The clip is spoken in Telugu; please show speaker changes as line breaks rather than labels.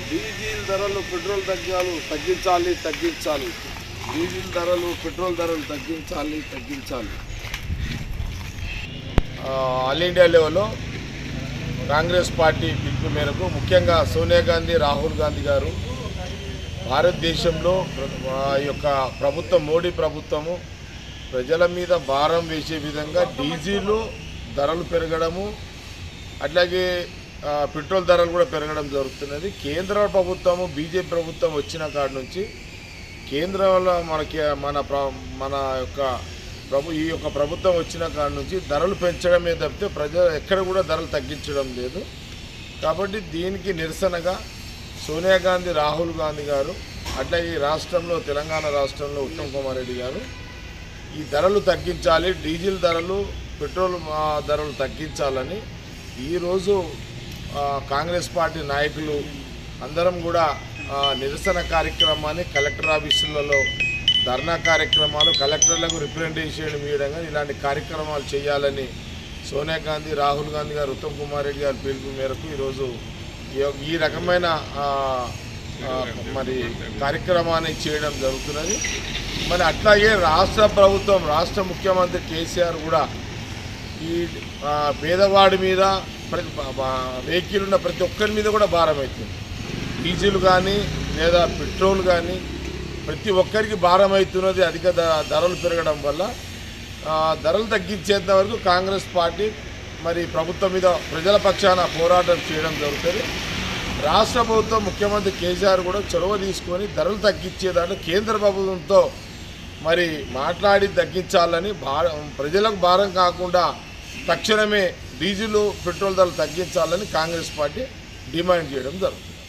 డీజిల్ ధరలు పెట్రోల్ తగ్గాలు తగ్గించాలి తగ్గించాలి డీజిల్ ధరలు పెట్రోల్ ధరలు తగ్గించాలి తగ్గించాలి ఆ, ఆల్ ఇండియా లెవెల్లో కాంగ్రెస్ పార్టీ పిలుపు మేరకు ముఖ్యంగా సోనియా గాంధీ రాహుల్ గాంధీ గారు భారతదేశంలో ప్ర- ఆ యొక్క ప్రభుత్వం మోడీ ప్రభుత్వము ప్రజల మీద భారం వేసే విధంగా డీజిల్ ధరలు పెరగడము అట్లాగే ఆ, పెట్రోల్ ధరలు కూడా పెరగడం జరుగుతున్నది కేంద్ర ప్రభుత్వము బీజేపీ ప్రభుత్వం వచ్చిన కాడ నుంచి కేంద్రంలో మనకి మన ప్ర- మన యొక్క ప్రభు ఈ యొక్క ప్రభుత్వం వచ్చిన కాడ నుంచి ధరలు పెంచడమే తప్పితే ప్రజలు ఎక్కడ కూడా ధరలు తగ్గించడం లేదు కాబట్టి దీనికి నిరసనగా సోనియా గాంధీ రాహుల్ గాంధీ గారు అట్లాగే ఈ రాష్ట్రంలో తెలంగాణ రాష్ట్రంలో ఉత్తమ్ కుమార్ రెడ్డి గారు ఈ ధరలు తగ్గించాలి డీజిల్ ధరలు పెట్రోల్ ఆ, ధరలు తగ్గించాలని ఈరోజు ఆ, కాంగ్రెస్ పార్టీ నాయకులు అందరం కూడా ఆ, నిరసన కార్యక్రమాన్ని కలెక్టర్ ఆఫీసులలో ధర్నా కార్యక్రమాలు కలెక్టర్లకు రిప్రజెంటేషన్ ఇవ్వడం కానీ ఇలాంటి కార్యక్రమాలు చేయాలని సోనియా గాంధీ రాహుల్ గాంధీ గారు ఉత్తమ్ కుమార్ రెడ్డి గారి పిలుపు మేరకు ఈరోజు ఈ- ఈ రకమైన ఆ, ఆ, మరి కార్యక్రమాన్ని చేయడం జరుగుతున్నది మరి అట్లాగే రాష్ట్ర ప్రభుత్వం రాష్ట్ర ముఖ్యమంత్రి కేసీఆర్ కూడా ఈ ఆ, పేదవాడి మీద ప్రతి వెహికల్ ఉన్న ప్రతి ఒక్కరి మీద కూడా భారం అవుతుంది డీజిల్ కానీ లేదా పెట్రోల్ కానీ ప్రతి ఒక్కరికి భారం అవుతున్నది అధిక ధ- ధరలు పెరగడం వల్ల ఆ, ధరలు తగ్గించేంత వరకు కాంగ్రెస్ పార్టీ మరి ప్రభుత్వం మీద ప్రజల పక్షాన పోరాటం చేయడం జరుగుతుంది రాష్ట్ర ప్రభుత్వం ముఖ్యమంత్రి కేసీఆర్ కూడా చొరవ తీసుకొని ధరలు తగ్గించేదాన్ని కేంద్ర ప్రభుత్వంతో మరి మాట్లాడి తగ్గించాలని భార ప్రజలకు భారం కాకుండా తక్షణమే డీజిల్ పెట్రోల్ ధరలు తగ్గించాలని కాంగ్రెస్ పార్టీ డిమాండ్ చేయడం జరుగుతుంది